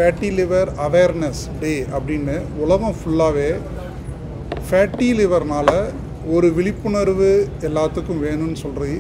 fatty liver awareness day அப்படின்னு உலகம் ஃபுல்லாகவே ஃபேட்டி லிவர்னால் ஒரு விழிப்புணர்வு எல்லாத்துக்கும் வேணும்னு சொல்கிறது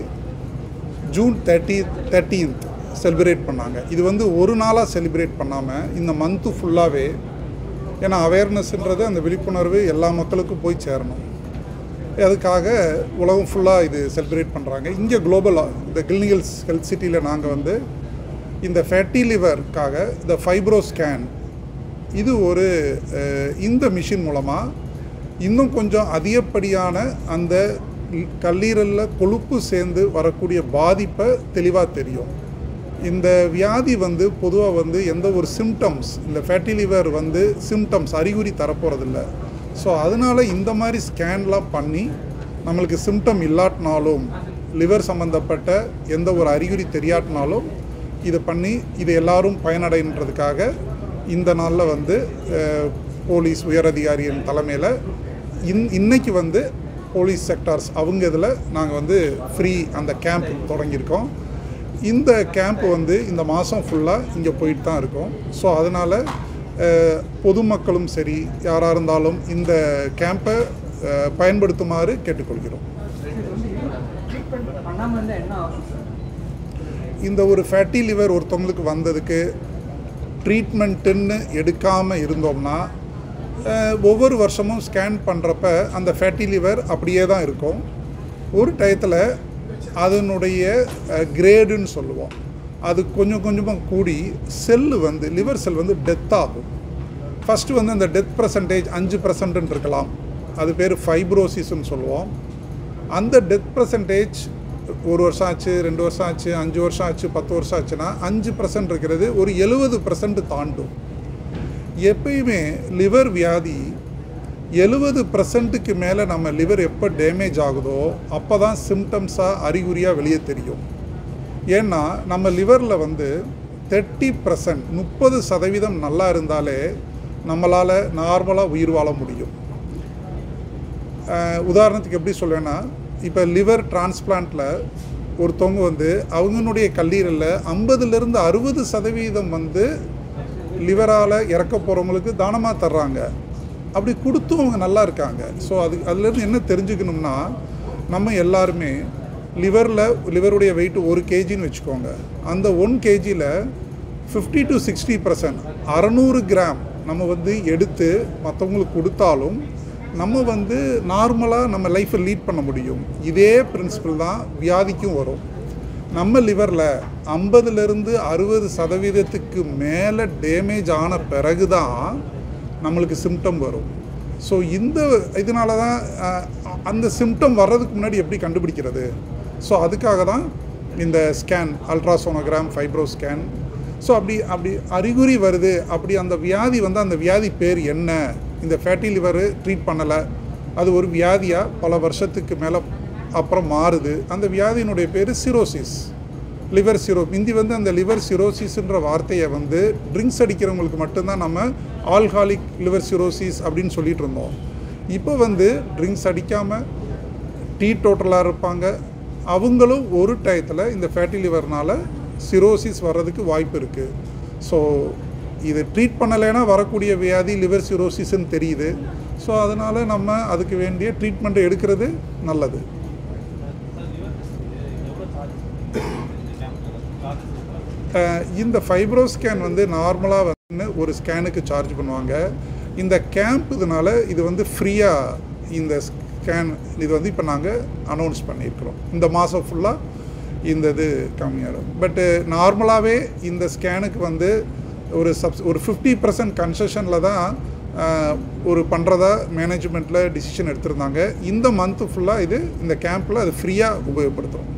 ஜூன் தேர்ட்டி தேர்ட்டீன்த் செலிப்ரேட் பண்ணாங்க இது வந்து ஒரு நாளாக செலிப்ரேட் பண்ணாமல் இந்த மந்த்து ஃபுல்லாகவே ஏன்னா அவேர்னஸ்ன்றது அந்த விழிப்புணர்வு எல்லா மக்களுக்கும் போய் சேரணும் அதுக்காக உலகம் ஃபுல்லாக இது செலிப்ரேட் பண்ணுறாங்க இங்கே குளோபலாக இந்த கிளினிகல்ஸ் ஹெல்த் சிட்டியில் நாங்கள் வந்து இந்த ஃபேட்டி லிவருக்காக இந்த ஃபைப்ரோ ஸ்கேன் இது ஒரு அஹ், இந்த மிஷின் மூலமாக இன்னும் கொஞ்சம் அதிகப்படியான அந்த கல்லீரலில் கொழுப்பு சேர்ந்து வரக்கூடிய பாதிப்பை தெளிவாக தெரியும் இந்த வியாதி வந்து பொதுவாக வந்து எந்த ஒரு சிம்டம்ஸ் இந்த ஃபேட்டி லிவர் வந்து சிம்டம்ஸ் அறிகுறி தரப்போகிறதில்ல ஸோ அதனால் இந்த மாதிரி ஸ்கேன்லாம் பண்ணி நம்மளுக்கு சிம்டம் இல்லாட்டினாலும் லிவர் சம்மந்தப்பட்ட எந்த ஒரு அறிகுறி தெரியாட்டினாலும் இதை பண்ணி இது எல்லாரும் பயனடைன்றதுக்காக இந்த நாளில் வந்து அஹ், போலீஸ் உயரதிகாரியின் தலைமையில் இன் இன்னைக்கு வந்து போலீஸ் செக்டார்ஸ் அவங்க இதில் நாங்கள் வந்து ஃப்ரீ அந்த கேம்ப் தொடங்கியிருக்கோம் இந்த கேம்ப் வந்து இந்த மாதம் ஃபுல்லாக இங்கே போயிட்டு தான் இருக்கும் ஸோ அதனால் பொதுமக்களும் சரி யாராக இருந்தாலும் இந்த கேம்பை அஹ், பயன்படுத்துமாறு கேட்டுக்கொள்கிறோம் ட்ரீட்மெண்ட் பண்ணாமல் இருந்தால் என்ன ஆகும் சார் இந்த ஒரு ஃபேட்டி லிவர் ஒருத்தவங்களுக்கு வந்ததுக்கு ட்ரீட்மெண்ட்டுன்னு எடுக்காமல் இருந்தோம்னா அஹ், ஒவ்வொரு வருஷமும் ஸ்கேன் பண்ணுறப்ப அந்த ஃபேட்டி லிவர் அப்படியே தான் இருக்கும் ஒரு டயத்தில் அதனுடைய கிரேடுன்னு சொல்லுவோம் அது கொஞ்சம் கொஞ்சமாக கூடி செல்லு வந்து லிவர் செல் வந்து டெத் ஆகும் ஃபஸ்ட்டு வந்து அந்த டெத் பர்சன்டேஜ் அஞ்சு பர்சன்ட்னு இருக்கலாம் அது பேர் ஃபைப்ரோசிஸ்ன்னு சொல்லுவோம் அந்த டெத் பர்சன்டேஜ் ஒரு வருஷம் ஆச்சு ரெண்டு வருஷம் ஆச்சு அஞ்சு வருஷம் ஆச்சு பத்து வருஷம் ஆச்சுன்னா அஞ்சு பர்சன்ட் இருக்கிறது ஒரு எழுபது பர்சன்ட் தாண்டும் எப்பயுமே லிவர் வியாதி எழுபது பர்சன்ட்டுக்கு மேலே நம்ம லிவர் எப்போ டேமேஜ் ஆகுதோ அப்போ தான் சிம்டம்ஸாக அறிகுறியாக வெளியே தெரியும் ஏன்னா நம்ம லிவரில் வந்து தேர்ட்டி பர்சன்ட் முப்பது சதவீதம் நல்லா இருந்தாலே நம்மளால் நார்மலாக உயிர் வாழ முடியும் அஹ் உதாரணத்துக்கு எப்படி சொல்வேன்னா இப்போ லிவர் டிரான்ஸ்பிளான்ட்டில் ஒருத்தவங்க வந்து அவங்களுடைய கல்லீரலில் ஐம்பதுலேருந்து அறுபது சதவீதம் வந்து லிவரால் இறக்க போகிறவங்களுக்கு தானமாக தர்றாங்க அப்படி கொடுத்தும் அவங்க நல்லா இருக்காங்க ஸோ அது அதுலேருந்து என்ன தெரிஞ்சுக்கணும்னா நம்ம எல்லாருமே லிவரில் லிவருடைய வெயிட் ஒரு கேஜின்னு வச்சுக்கோங்க அந்த ஒன் கேஜியில் ஃபிஃப்டி டு சிக்ஸ்டி பர்சன்ட் அறநூறு கிராம் நம்ம வந்து எடுத்து மற்றவங்களுக்கு கொடுத்தாலும் நம்ம வந்து நார்மலாக நம்ம லைஃப்பை லீட் பண்ண முடியும் இதே பிரின்சிபல் தான் வியாதிக்கும் வரும் நம்ம லிவரில் ஐம்பதுலேருந்து அறுபது சதவீதத்துக்கு மேலே டேமேஜ் ஆன பிறகு தான் நம்மளுக்கு சிம்டம் வரும் ஸோ இந்த இதனால தான் அஹ், அந்த சிம்டம் வர்றதுக்கு முன்னாடி எப்படி கண்டுபிடிக்கிறது ஸோ அதுக்காக தான் இந்த scan ultrasonogram fibro scan so அப்படி அப்படி அறிகுறி வருது அப்படி அந்த வியாதி வந்து அந்த வியாதி பேர் என்ன இந்த ஃபேட்டி லிவரு ட்ரீட் பண்ணலை அது ஒரு வியாதியாக பல வருஷத்துக்கு மேலே அப்புறம் மாறுது அந்த வியாதியினுடைய பேர் சிரோசிஸ் லிவர் சிரோ முந்தி வந்து அந்த லிவர் சிரோசிஸ்ன்ற வார்த்தையை வந்து ட்ரிங்க்ஸ் அடிக்கிறவங்களுக்கு மட்டும்தான் நம்ம ஆல்காலிக் லிவர் சிரோசிஸ் அப்படின்னு சொல்லிட்டு இருந்தோம் இப்போ வந்து ட்ரிங்க்ஸ் அடிக்காமல் டீ டோட்டலாக இருப்பாங்க அவங்களும் ஒரு டயத்தில் இந்த ஃபேட்டி லிவர்னால சிரோசிஸ் வர்றதுக்கு வாய்ப்பு இருக்குது ஸோ இது ட்ரீட் பண்ணலைன்னா வரக்கூடிய வியாதி லிவர் சிரோசிஸ்ன்னு தெரியுது ஸோ அதனால் நம்ம அதுக்கு வேண்டிய ட்ரீட்மெண்ட்டை எடுக்கிறது நல்லது அஹ் இந்த ஃபைப்ரோ ஸ்கேன் வந்து நார்மலாக வந்து ஒரு ஸ்கேனுக்கு சார்ஜ் பண்ணுவாங்க இந்த கேம்ப் இதனால இது வந்து ஃப்ரீயாக இந்த ஸ்கேன் இது வந்து இப்போ நாங்கள் அனௌன்ஸ் பண்ணியிருக்கிறோம் இந்த மாதம் ஃபுல்லாக இந்த இது கம்மியாகும் பட்டு நார்மலாகவே இந்த ஸ்கேனுக்கு வந்து ஒரு சப்ஸ் ஒரு ஃபிஃப்டி பர்சன்ட் கன்செஷனில் தான் அஹ், ஒரு பண்ணுறதா மேனேஜ்மெண்ட்டில் டிசிஷன் எடுத்திருந்தாங்க இந்த மந்த்து ஃபுல்லாக இது இந்த கேம்பில் அது ஃப்ரீயாக உபயோகப்படுத்துகிறோம்